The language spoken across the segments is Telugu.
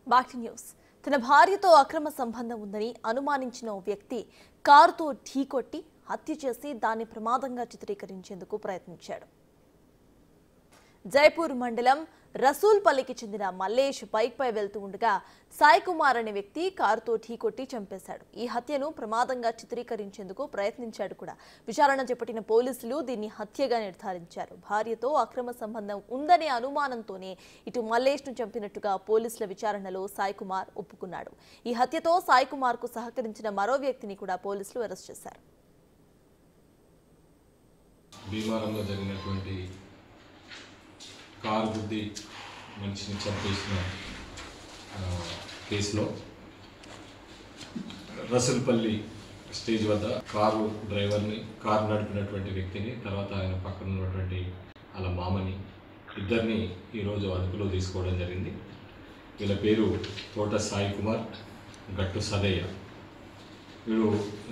బాక్ న్యూస్ తన భార్యతో అక్రమ సంబంధం ఉందని అనుమానించిన ఓ వ్యక్తి కారుతో ఢీకొట్టి హత్య చేసి దాన్ని ప్రమాదంగా చిత్రీకరించేందుకు ప్రయత్నించాడు జైపూర్ మండలం రసూల్పల్లికి చెందిన మల్లేష్ బైక్ పై వెళ్తూ ఉండగా సాయి కుమార్ అనే వ్యక్తి కారుతో ఢీకొట్టి చంపేశాడు ఈ హత్యను ప్రమాదంగా చిత్రీకరించేందుకు ప్రయత్నించాడు కూడా విచారణ చేపట్టిన పోలీసులు దీన్ని హత్యగా నిర్ధారించారు భార్యతో అక్రమ సంబంధం ఉందనే అనుమానంతోనే ఇటు మల్లేష్ ను చంపినట్టుగా పోలీసుల విచారణలో సాయి కుమార్ ఒప్పుకున్నాడు ఈ హత్యతో సాయి కుమార్ కు సహకరించిన మరో వ్యక్తిని కూడా పోలీసులు అరెస్ట్ చేశారు భీమారంలో జరిగినటువంటి కారు గుద్ది మనిషిని చంపేసిన ఆ, కేసులో రసల్పల్లి స్టేజ్ వద్ద కారు డ్రైవర్ని కారు నడిపినటువంటి వ్యక్తిని తర్వాత ఆయన పక్కన ఉన్నటువంటి వాళ్ళ మామని ఇద్దరిని ఈరోజు అదుపులో తీసుకోవడం జరిగింది వీళ్ళ పేరు తోట సాయి కుమార్ గట్టు సదయ్య వీడు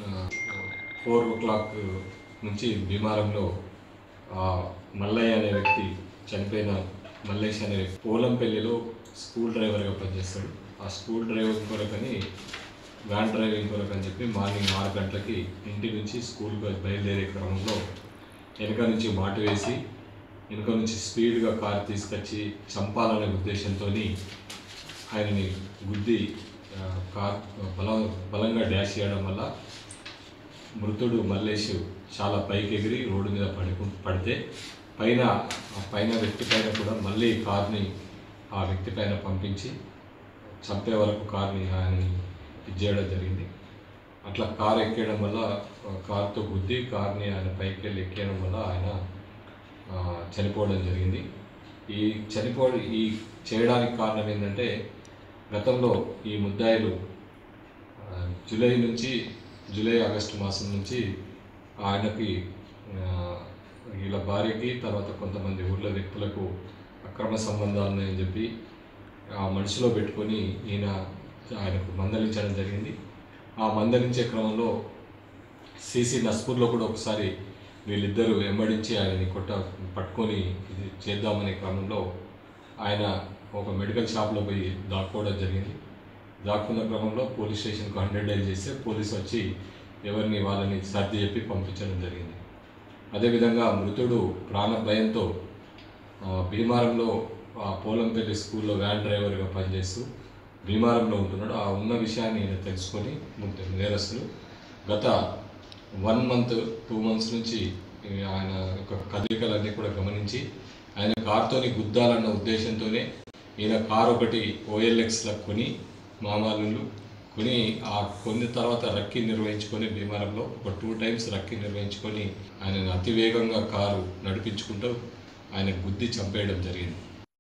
ఫోర్ ఓ క్లాక్ నుంచి భీమారంలో ఆ, మల్లయ్య అనే వ్యక్తి చనిపోయిన మల్లేష్ అనే వ్యక్తి పోలంపల్లిలో స్కూల్ డ్రైవర్గా పనిచేస్తాడు ఆ స్కూల్ డ్రైవర్ కొరకని వ్యాన్ డ్రైవింగ్ కొరకు అని చెప్పి మార్నింగ్ ఆరు గంటలకి ఇంటి నుంచి స్కూల్కి బయలుదేరే క్రమంలో వెనక నుంచి మాటు వేసి వెనక నుంచి స్పీడ్గా కారు తీసుకొచ్చి చంపాలనే ఉద్దేశంతో ఆయనని గుద్ది ఆ, కార్ బలం బలంగా డ్యాష్ చేయడం వల్ల మృతుడు మల్లేష్ చాలా పైకి ఎగిరి రోడ్డు మీద పడుకు పడితే పైన ఆ పైన వ్యక్తి పైన కూడా మళ్ళీ కార్ని ఆ వ్యక్తి పైన పంపించి చంపే వరకు కార్ని ఆయన్ని ఇది చేయడం జరిగింది అట్లా కార్ ఎక్కేయడం వల్ల ఆ కార్తో గుద్ది కార్ని ఆయన పైకి వెళ్ళి ఎక్కేయడం వల్ల ఆయన ఆ, చనిపోవడం జరిగింది ఈ చనిపో ఈ చేయడానికి కారణం ఏంటంటే గతంలో ఈ ముద్దాయిలు ఆ, జూలై నుంచి జూలై ఆగస్టు మాసం నుంచి ఆయనకి ఆ, వీళ్ళ భార్యకి తర్వాత కొంతమంది ఊళ్ళో వ్యక్తులకు అక్రమ సంబంధాలు ఉన్నాయని చెప్పి ఆ మనసులో పెట్టుకొని ఈయన ఆయనకు మందలించడం జరిగింది ఆ మందలించే క్రమంలో సిసి నస్పూర్లో కూడా ఒకసారి వీళ్ళిద్దరూ వెంబడించి ఆయనని కొట్ట పట్టుకొని ఇది చేద్దామనే క్రమంలో ఆయన ఒక మెడికల్ షాప్లో పోయి దాక్కోవడం జరిగింది దాక్కున్న క్రమంలో పోలీస్ స్టేషన్కు హండ్రెడ్ డైల్ చేస్తే పోలీసు వచ్చి ఎవరిని వాళ్ళని సర్ది చెప్పి పంపించడం జరిగింది అదేవిధంగా మృతుడు ప్రాణ భయంతో ఆ, భీమారంలో ఆ పోలంపల్లి స్కూల్లో వ్యాన్ డ్రైవర్గా పనిచేస్తూ భీమారంలో ఉంటున్నాడు ఆ ఉన్న విషయాన్ని ఈయన తెలుసుకొని ముందు నేరస్తులు గత వన్ మంత్ టూ మంత్స్ నుంచి ఈ ఆయన యొక్క కదలికలన్నీ కూడా గమనించి ఆయన కార్తోని గుద్దాలన్న ఉద్దేశంతోనే ఈయన కార్ ఒకటి ఓఎల్ఎక్స్లో కొని మామాలు కొని ఆ కొన్ని తర్వాత రక్కి నిర్వహించుకొని భీమారంలో ఒక టూ టైమ్స్ రక్కి నిర్వహించుకొని ఆయన అతి వేగంగా కారు నడిపించుకుంటూ ఆయన గుద్ది చంపేయడం జరిగింది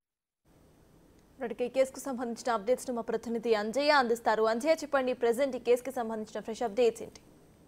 ఇప్పటికే ఈ కేసుకు సంబంధించిన అప్డేట్స్ ను మా ప్రతినిధి అంజయ్య అందిస్తారు అంజయ్య చెప్పండి ప్రెసెంట్ ఈ కేసుకి సంబంధించిన ఫ్రెష్ అప్డేట్స్ ఏంటి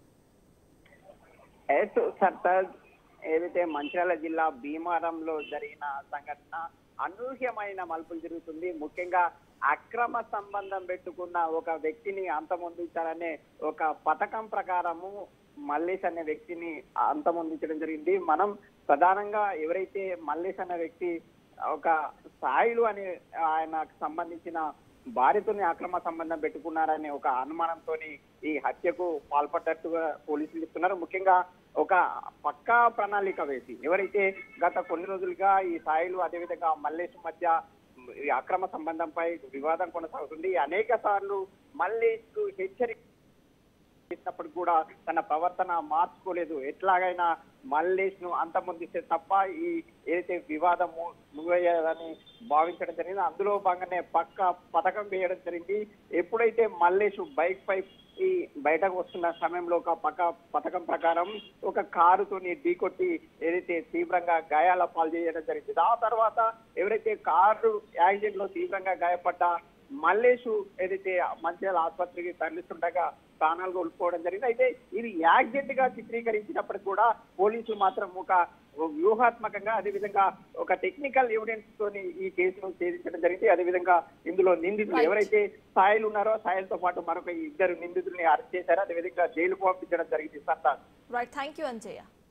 ఎస్ సర్తాజ్ ఏదైతే మంచిర్యాల జిల్లా భీమారంలో జరిగిన సంఘటన అనూహ్యమైన మలుపులు జరుగుతుంది ముఖ్యంగా అక్రమ సంబంధం పెట్టుకున్న ఒక వ్యక్తిని అంతమొందించాలనే ఒక పథకం ప్రకారము మల్లేష్ అనే వ్యక్తిని అంతమొందించడం జరిగింది మనం ప్రధానంగా ఎవరైతే మల్లేష్ అనే వ్యక్తి ఒక సాయిలు అనే ఆయనకు సంబంధించిన భార్యతోని అక్రమ సంబంధం పెట్టుకున్నారనే ఒక అనుమానంతో ఈ హత్యకు పాల్పడ్డట్టుగా పోలీసులు చెప్తున్నారు ముఖ్యంగా ఒక పక్కా ప్రణాళిక వేసి ఎవరైతే గత కొన్ని రోజులుగా ఈ సాయిలు అదేవిధంగా మల్లేష్ మధ్య ఈ అక్రమ సంబంధంపై వివాదం కొనసాగుతుంది అనేక సార్లు మల్లేష్ హెచ్చరిక చేసినప్పుడు కూడా తన ప్రవర్తన మార్చుకోలేదు ఎట్లాగైనా మల్లేష్ ను అంతమొందిస్తే తప్ప ఈ ఏదైతే వివాదం ము- ముగియదని భావించడం జరిగింది అందులో భాగంగానే పక్క పథకం వేయడం జరిగింది ఎప్పుడైతే మల్లేష్ బైక్ పై ఈ బయటకు వస్తున్న సమయంలో ఒక పక్క పథకం ప్రకారం ఒక కారుతోని ఢీకొట్టి ఏదైతే తీవ్రంగా గాయాల పాలు చేయడం జరిగింది ఆ తర్వాత ఎవరైతే కారు యాక్సిడెంట్ లో తీవ్రంగా గాయపడ్డ మల్లేషు ఏదైతే మంచిర్యాల ఆసుపత్రికి తరలిస్తుండగా ప్రాణాలు కోల్పోవడం జరిగింది అయితే ఇది యాక్సిడెంట్ గా చిత్రీకరించినప్పటికీ కూడా పోలీసులు మాత్రం ఒక వ్యూహాత్మకంగా అదేవిధంగా ఒక టెక్నికల్ ఎవిడెన్స్ తోని ఈ కేసును ఛేదించడం జరిగింది అదేవిధంగా ఇందులో నిందితులు Right. ఎవరైతే సాయిలు ఉన్నారో సాయిలతో పాటు మరొక ఇద్దరు నిందితుల్ని అరెస్ట్ చేశారు అదేవిధంగా జైలుకు పంపించడం జరిగింది Sardar right thank you Anjaiah